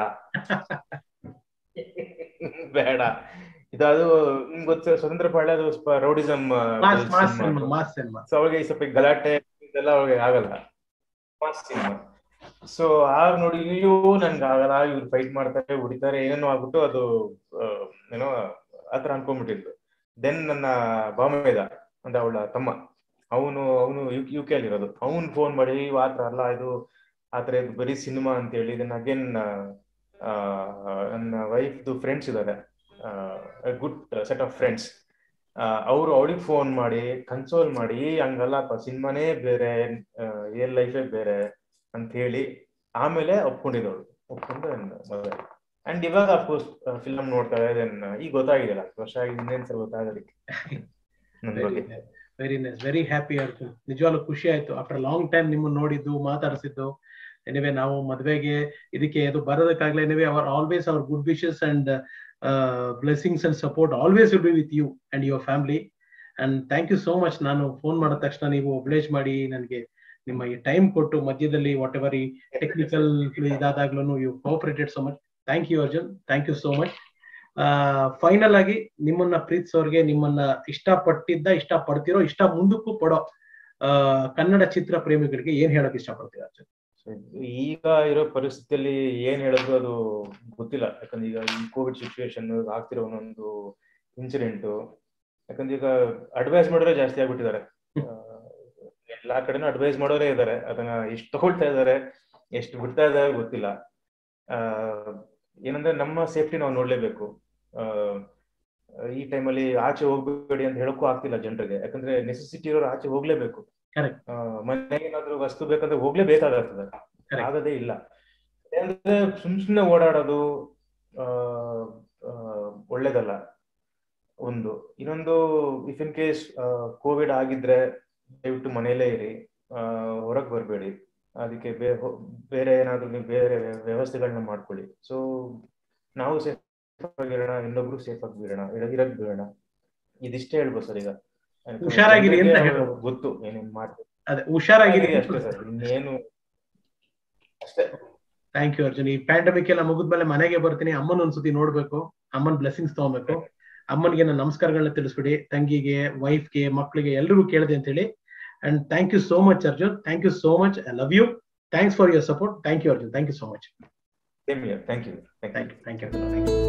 ಬೇಡ ಇದದು ನಿಮ್ಗೆ ಗೊತ್ತ ಸ್ವತಂತ್ರ ಪಾಳ್ಯ ಅದು ಸ್ವಲ್ಪ ರೌಡಿಸಮ್ ಸೊ ಅವಳಿಗೆ ಸ್ವಲ್ಪ ಗಲಾಟೆ ಇದೆಲ್ಲ ಅವಳಿಗೆ ಆಗಲ್ಲ ಸಿನಿಮಾ ಸೊ ಆಗ ನೋಡಿ ಇಲ್ಲಿಯೂ ನನ್ಗೆ ಆಗಲ್ಲ ಇವ್ರು ಫೈಟ್ ಮಾಡ್ತಾರೆ ಹೊಡಿತಾರೆ ಏನೋ ಆಗ್ಬಿಟ್ಟು ಅದು ಏನೋ ಆತರ ಅನ್ಕೊಂಡ್ಬಿಟ್ಟಿದ್ದು ದೆನ್ ನನ್ನ ಬಾಂಬೆದ ಅಂದ್ರೆ ಅವಳ ತಮ್ಮ ಅವನು ಅವನು ಯು ಕೆ ಅಲ್ಲಿ ಇರೋದು ಅವನ್ ಫೋನ್ ಮಾಡಿ ಆತರ ಅಲ್ಲ ಇದು ಆತರ ಇದು ಬರೀ ಸಿನಿಮಾ ಅಂತ ಹೇಳಿ ಇದನ್ನ ಅಗೇನ್ ನನ್ನ ವೈಫ್ದು ಫ್ರೆಂಡ್ಸ್ ಇದ್ದಾರೆ ಗುಡ್ ಸೆಟ್ ಆಫ್ ಫ್ರೆಂಡ್ಸ್ ಅವರು ಅವಳಿಗೆ ಫೋನ್ ಮಾಡಿ ಕನ್ಸೋಲ್ ಮಾಡಿ ಹಂಗಲ್ಲಪ್ಪ ಸಿನಿಮಾನೇ ಬೇರೆ ರಿಯಲ್ ಲೈಫೇ ಬೇರೆ ಅಂತ ಹೇಳಿ ಆಮೇಲೆ ಒಪ್ಕೊಂಡಿರೋಳು ಒಪ್ಕೊಂಡು ಮದುವೆ ಅಂಡ್ ಇವಾಗ ಅಫ್ಕೋರ್ಸ್ ಫಿಲಮ್ ನೋಡ್ತಾ ದೆನ್ ಈಗ ಗೊತ್ತಾಗಿದೆಯಲ್ಲ ವರ್ಷ ಆಗಿ ಇನ್ನೇನ್ ಸಲ ಗೊತ್ತಾಗೋದಕ್ಕೆ very nice very happy Arjun ನಿಜವಾಗ್ಲೂ ಖುಷಿ ಆಯ್ತು ಆಫ್ಟರ್ ಲಾಂಗ್ ಟೈಮ್ ನಿಮ್ಮನ್ನ ನೋಡಿದ್ದು ಮಾತಾಡಿಸಿದ್ದು ಎನಿವೆ ನಾವು ಮದುವೆಗೆ ಇದಕ್ಕೆ ಇದು ಬರೋದಕ್ಕಾಗ್ಲೇ anyway our always our good wishes and blessings and support always will be with you and your family and thank you so much ನಾನು ಫೋನ್ ಮಾಡಿದ ತಕ್ಷಣ ನೀವು ಒಬ್ಲೇಜ್ ಮಾಡಿ ನನಗೆ ನಿಮ್ಮ ಈ ಟೈಮ್ ಕೊಟ್ಟು ಮಧ್ಯದಲ್ಲಿ ವಾಟ್ ಎವರ್ ಈ ಟೆಕ್ನಿಕಲ್ ಇದಾದಾಗ್ಲೂ you cooperated so much thank you Arjun thank you so much final ಆಗಿ ನಿಮ್ಮನ್ನ ಪ್ರೀತಿಸೋರ್ಗೆ ನಿಮ್ಮನ್ನ ಇಷ್ಟಪಟ್ಟಿದ್ದ ಇಷ್ಟ ಪಡ್ತಿರೋ ಇಷ್ಟ ಮುಂದಕ್ಕೂ ಪಡೋ ಆ, ಕನ್ನಡ ಚಿತ್ರ ಪ್ರೇಮಿಗಳಿಗೆ ಏನ್ ಹೇಳಕ್ ಇಷ್ಟಪಡ್ತೀರಾ ಅರ್ಜುನ್ So, ಈಗ ಇರೋ ಪರಿಸ್ಥಿತಿಯಲ್ಲಿ ಏನ್ ಹೇಳಿದ್ರು ಅದು ಗೊತ್ತಿಲ್ಲ ಯಾಕಂದ್ರೆ ಈಗ ಈ ಕೋವಿಡ್ ಸಿಚುವೇಶನ್ ಆಗ್ತಿರೋ ಒಂದೊಂದು ಇನ್ಸಿಡೆಂಟ್ ಯಾಕಂದ್ರೆ ಈಗ ಅಡ್ವೈಸ್ ಮಾಡೋರೇ ಜಾಸ್ತಿ ಆಗ್ಬಿಟ್ಟಿದ್ದಾರೆ ಆ, ಎಲ್ಲಾ ಕಡೆನೂ ಅಡ್ವೈಸ್ ಮಾಡೋರೇ ಇದ್ದಾರೆ ಅದನ್ನ ಎಷ್ಟು ತಗೊಳ್ತಾ ಇದ್ದಾರೆ ಎಷ್ಟು ಬಿಡ್ತಾ ಇದ್ದಾರೆ ಗೊತ್ತಿಲ್ಲ ಆ, ಏನಂದ್ರೆ ನಮ್ಮ ಸೇಫ್ಟಿ ನಾವು ನೋಡ್ಲೇಬೇಕು ಆ, ಈ ಟೈಮಲ್ಲಿ ಆಚೆ ಹೋಗ್ಬೇಡಿ ಅಂತ ಹೇಳಕ್ಕೂ ಆಗ್ತಿಲ್ಲ ಜನರಿಗೆ ಯಾಕಂದ್ರೆ ನೆಸೆಸಿಟಿ ಇರೋರು ಆಚೆ ಹೋಗ್ಲೇಬೇಕು Correct. ಆ, ಮನೆಗೆ ಏನಾದ್ರು ವಸ್ತು ಬೇಕಂದ್ರೆ ಹೋಗ್ಲೇಬೇಕಾಗ್ತದೆ Correct. ಆಗದೇ ಇಲ್ಲ ಅಂದ್ರೆ ಸುಮ್ ಸುಮ್ನೆ ಓಡಾಡೋದು ಆ, ಆ, ಒಳ್ಳೇದಲ್ಲ ಒಂದು ಇನ್ನೊಂದು ಇಫ್ ಇನ್ ಕೇಸ್ ಕೋವಿಡ್ ಆಗಿದ್ರೆ ದಯವಿಟ್ಟು ಮನೆಯಲ್ಲೇ ಇರಿ ಹೊರಗೆ ಬರಬೇಡಿ ಅದಕ್ಕೆ ಬೇ- ಹೊ- ಬೇರೆ ಏನಾದ್ರು ನೀವು ಬೇರೆ ವ್ಯ- ವ್ಯವಸ್ಥೆಗಳನ್ನ ಮಾಡ್ಕೊಳ್ಳಿ ಸೊ ನಾವು ಸೇಫ್ ಆಗಿರೋಣ ಇನ್ನೊಬ್ರು ಸೇಫ್ ಆಗಿ ಬಿಡೋಣ ಇರಕ್ ಬಿಡೋಣ ಇದಿಷ್ಟೇ ಹೇಳ್ಬೋದು ಸರ್ ಈಗ ಹುಷಾರಾಗಿರಿ ಅಂತ ಜನರಿಗೆ ಹೇಳ್ಬೋದು. ಗೊತ್ತು ಏನೇನ್ ಮಾಡ್ಬೇಕು ಅದೇ ಹುಷಾರಾಗಿರಿ ಅಷ್ಟೇ ಸರ್ ಇನ್ನೇನು ಅಷ್ಟೇ ಥ್ಯಾಂಕ್ ಯು ಅರ್ಜುನ್ ಈ ಪ್ಯಾಂಡಮಿಕ್ ಎಲ್ಲ ಮುಗಿದ್ಮೇಲೆ ಮನೆಗೆ ಬರ್ತೀನಿ ಅಮ್ಮನ ಒಂದ್ಸತಿ ನೋಡ್ಬೇಕು ಅಮ್ಮನ್ ಬ್ಲೆಸ್ಸಿಂಗ್ಸ್ ತಗೋಬೇಕು ಅಮ್ಮನಿಗೆ ನನ್ನ ನಮಸ್ಕಾರಗಳನ್ನ ತಿಳಿಸ್ಬಿಡಿ ತಂಗಿಗೆ ವೈಫ್ಗೆ ಮಕ್ಕಳಿಗೆ ಎಲ್ರಿಗೂ ಕೇಳಿದೆ ಅಂತ ಹೇಳಿ and thank you so much Arjun thank you so much I love you thanks for your support thank you Arjun thank you so much same year thank you thank you thank you thank you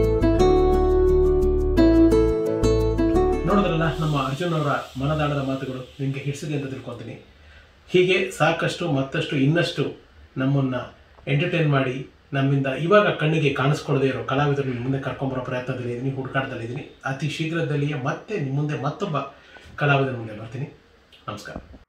ನೋಡಿದ್ರಲ್ಲ ನಮ್ಮ ಅರ್ಜುನ್ ಅವರ ಮನದಾಳದ ಮಾತುಗಳು ನಿಮಗೆ ಹಿಡಿಸಿದೆ ಅಂತ ತಿಳ್ಕೊತೀನಿ ಹೀಗೆ ಸಾಕಷ್ಟು ಮತ್ತಷ್ಟು ಇನ್ನಷ್ಟು ನಮ್ಮನ್ನ ಎಂಟರ್ಟೈನ್ ಮಾಡಿ ನಮ್ಮಿಂದ ಇವಾಗ ಕಣ್ಣಿಗೆ ಕಾಣಿಸ್ಕೊಳ್ಳದೆ ಇರೋ ಕಲಾವಿದರು ನಿಮ್ಮ ಮುಂದೆ ಕರ್ಕೊಂಬರೋ ಪ್ರಯತ್ನದಲ್ಲಿ ಇದ್ದೀನಿ ಹುಡುಕಾಟದಲ್ಲಿದ್ದೀನಿ ಅತಿ ಶೀಘ್ರದಲ್ಲಿಯೇ ಮತ್ತೆ ನಿಮ್ಮ ಮುಂದೆ ಮತ್ತೊಬ್ಬ ಕಲಾವಿದರ ಮುಂದೆ ಬರ್ತೀನಿ ನಮಸ್ಕಾರ